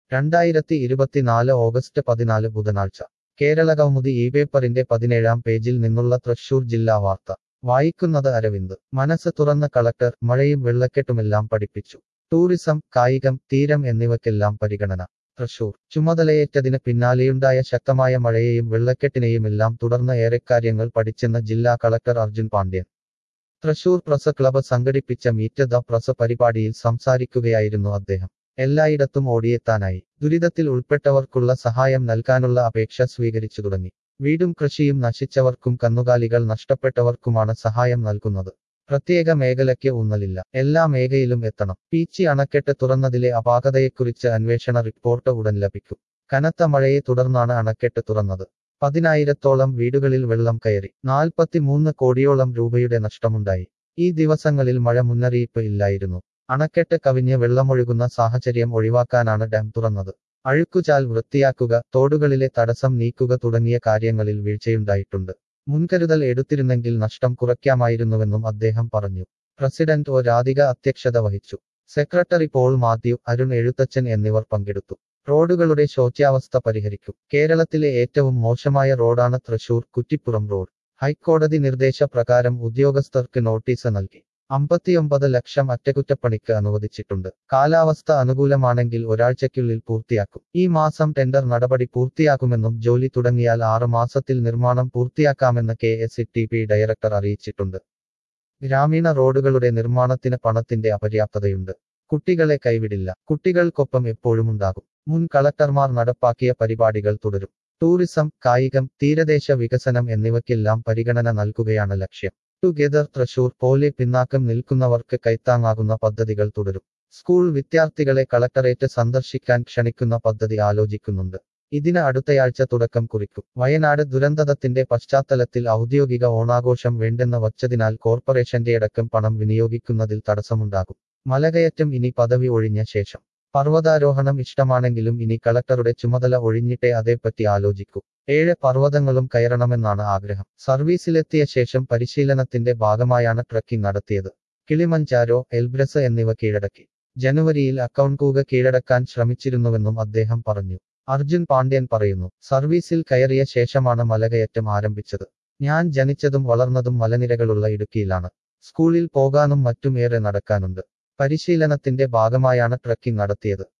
രണ്ടായിരത്തി ഇരുപത്തിനാല് ഓഗസ്റ്റ് പതിനാല് ബുധനാഴ്ച കേരളകൗമുദി ഈ പേപ്പറിന്റെ പതിനേഴാം പേജിൽ നിന്നുള്ള തൃശൂർ ജില്ലാ വാർത്ത വായിക്കുന്നത് അരവിന്ദ് മനസ്സ് തുറന്ന കളക്ടർ മഴയും വെള്ളക്കെട്ടുമെല്ലാം പഠിപ്പിച്ചു ടൂറിസം കായികം തീരം എന്നിവയ്ക്കെല്ലാം പരിഗണന തൃശൂർ ചുമതലയേറ്റതിന് പിന്നാലെയുണ്ടായ ശക്തമായ മഴയെയും വെള്ളക്കെട്ടിനെയുമെല്ലാം തുടർന്ന് ഏറെക്കാര്യങ്ങൾ പഠിച്ചെന്ന ജില്ലാ collector Arjun Pandian Thrissur press club സംഘടിപ്പിച്ച മീറ്റ് ദ പ്രസ് പരിപാടിയിൽ സംസാരിക്കുകയായിരുന്നു അദ്ദേഹം എല്ലായിടത്തും ഓടിയെത്താനായി ദുരിതത്തിൽ ഉൾപ്പെട്ടവർക്കുള്ള സഹായം നൽകാനുള്ള അപേക്ഷ സ്വീകരിച്ചു തുടങ്ങി വീടും കൃഷിയും നശിച്ചവർക്കും കന്നുകാലികൾ നഷ്ടപ്പെട്ടവർക്കുമാണ് സഹായം നൽകുന്നത് പ്രത്യേക മേഖലയ്ക്ക് ഊന്നലില്ല എല്ലാ മേഖലയിലും എത്തണം പീച്ചി അണക്കെട്ട് തുറന്നതിലെ അപാകതയെക്കുറിച്ച് അന്വേഷണ റിപ്പോർട്ട് ഉടൻ ലഭിക്കും കനത്ത മഴയെ തുടർന്നാണ് അണക്കെട്ട് തുറന്നത് പതിനായിരത്തോളം വീടുകളിൽ വെള്ളം കയറി നാൽപ്പത്തിമൂന്ന് കോടിയോളം രൂപയുടെ നഷ്ടമുണ്ടായി ഈ ദിവസങ്ങളിൽ മഴ മുന്നറിയിപ്പ് ഇല്ലായിരുന്നു അണക്കെട്ട് കവിഞ്ഞ് വെള്ളമൊഴുകുന്ന സാഹചര്യം ഒഴിവാക്കാനാണ് ഡാം തുറന്നത് അഴുക്കുചാൽ വൃത്തിയാക്കുക തോടുകളിലെ തടസ്സം നീക്കുക തുടങ്ങിയ കാര്യങ്ങളിൽ വീഴ്ചയുണ്ടായിട്ടുണ്ട് മുൻകരുതൽ എടുത്തിരുന്നെങ്കിൽ നഷ്ടം കുറയ്ക്കാമായിരുന്നുവെന്നും അദ്ദേഹം പറഞ്ഞു പ്രസിഡന്റ് ഒ രാധിക അധ്യക്ഷത വഹിച്ചു സെക്രട്ടറി പോൾ മാത്യു അരുൺ എഴുത്തച്ഛൻ എന്നിവർ പങ്കെടുത്തു റോഡുകളുടെ ശോച്യാവസ്ഥ പരിഹരിക്കും കേരളത്തിലെ ഏറ്റവും മോശമായ റോഡാണ് തൃശൂർ കുറ്റിപ്പുറം റോഡ് ഹൈക്കോടതി നിർദ്ദേശപ്രകാരം ഉദ്യോഗസ്ഥർക്ക് നോട്ടീസ് നൽകി അമ്പത്തിയൊമ്പത് ലക്ഷം അറ്റകുറ്റപ്പണിക്ക് അനുവദിച്ചിട്ടുണ്ട് കാലാവസ്ഥ അനുകൂലമാണെങ്കിൽ ഒരാഴ്ചയ്ക്കുള്ളിൽ പൂർത്തിയാക്കും ഈ മാസം ടെൻഡർ നടപടി പൂർത്തിയാക്കുമെന്നും ജോലി തുടങ്ങിയാൽ ആറ് മാസത്തിൽ നിർമ്മാണം പൂർത്തിയാക്കാമെന്ന് K S T P director അറിയിച്ചിട്ടുണ്ട് ഗ്രാമീണ റോഡുകളുടെ നിർമ്മാണത്തിന് പണത്തിന്റെ അപര്യാപ്തതയുണ്ട് കുട്ടികളെ കൈവിടില്ല കുട്ടികൾക്കൊപ്പം എപ്പോഴുമുണ്ടാകും മുൻ കളക്ടർമാർ നടപ്പാക്കിയ പരിപാടികൾ തുടരും ടൂറിസം കായികം തീരദേശ വികസനം എന്നിവയ്ക്കെല്ലാം പരിഗണന നൽകുകയാണ് ലക്ഷ്യം ടുഗെദർ തൃശൂർ പോലെ പിന്നാക്കം നിൽക്കുന്നവർക്ക് കൈത്താങ്ങാകുന്ന പദ്ധതികൾ തുടരും സ്കൂൾ വിദ്യാർത്ഥികളെ കളക്ടറേറ്റ് സന്ദർശിക്കാൻ ക്ഷണിക്കുന്ന പദ്ധതി ആലോചിക്കുന്നുണ്ട് ഇതിന് അടുത്തയാഴ്ച തുടക്കം കുറിക്കും വയനാട് ദുരന്തത്തിന്റെ പശ്ചാത്തലത്തിൽ ഔദ്യോഗിക ഓണാഘോഷം വേണ്ടെന്ന് വച്ചതിനാൽ കോർപ്പറേഷന്റെ അടക്കം പണം വിനിയോഗിക്കുന്നതിൽ തടസ്സമുണ്ടാകും മലകയറ്റം ഇനി പദവി ഒഴിഞ്ഞ ശേഷം പർവ്വതാരോഹണം ഇഷ്ടമാണെങ്കിലും ഇനി കളക്ടറുടെ ചുമതല ഒഴിഞ്ഞിട്ടേ അതേപ്പറ്റി ആലോചിക്കൂ ഏഴ് പർവ്വതങ്ങളും കയറണമെന്നാണ് ആഗ്രഹം സർവീസിലെത്തിയ ശേഷം പരിശീലനത്തിന്റെ ഭാഗമായാണ് ട്രക്കിംഗ് നടത്തിയത് കിളിമഞ്ചാരോ എൽബ്രസ് എന്നിവ കീഴടക്കി ജനുവരിയിൽ അക്കൗണ്ട് കീഴടക്കാൻ ശ്രമിച്ചിരുന്നുവെന്നും അദ്ദേഹം പറഞ്ഞു അർജുൻ പാണ്ഡ്യൻ പറയുന്നു സർവീസിൽ കയറിയ ശേഷമാണ് മലകയറ്റം ആരംഭിച്ചത് ഞാൻ ജനിച്ചതും വളർന്നതും മലനിരകളുള്ള ഇടുക്കിയിലാണ് സ്കൂളിൽ പോകാനും മറ്റും ഏറെ നടക്കാനുണ്ട് പരിശീലനത്തിന്റെ ഭാഗമായാണ് ട്രക്കിംഗ് നടത്തിയത്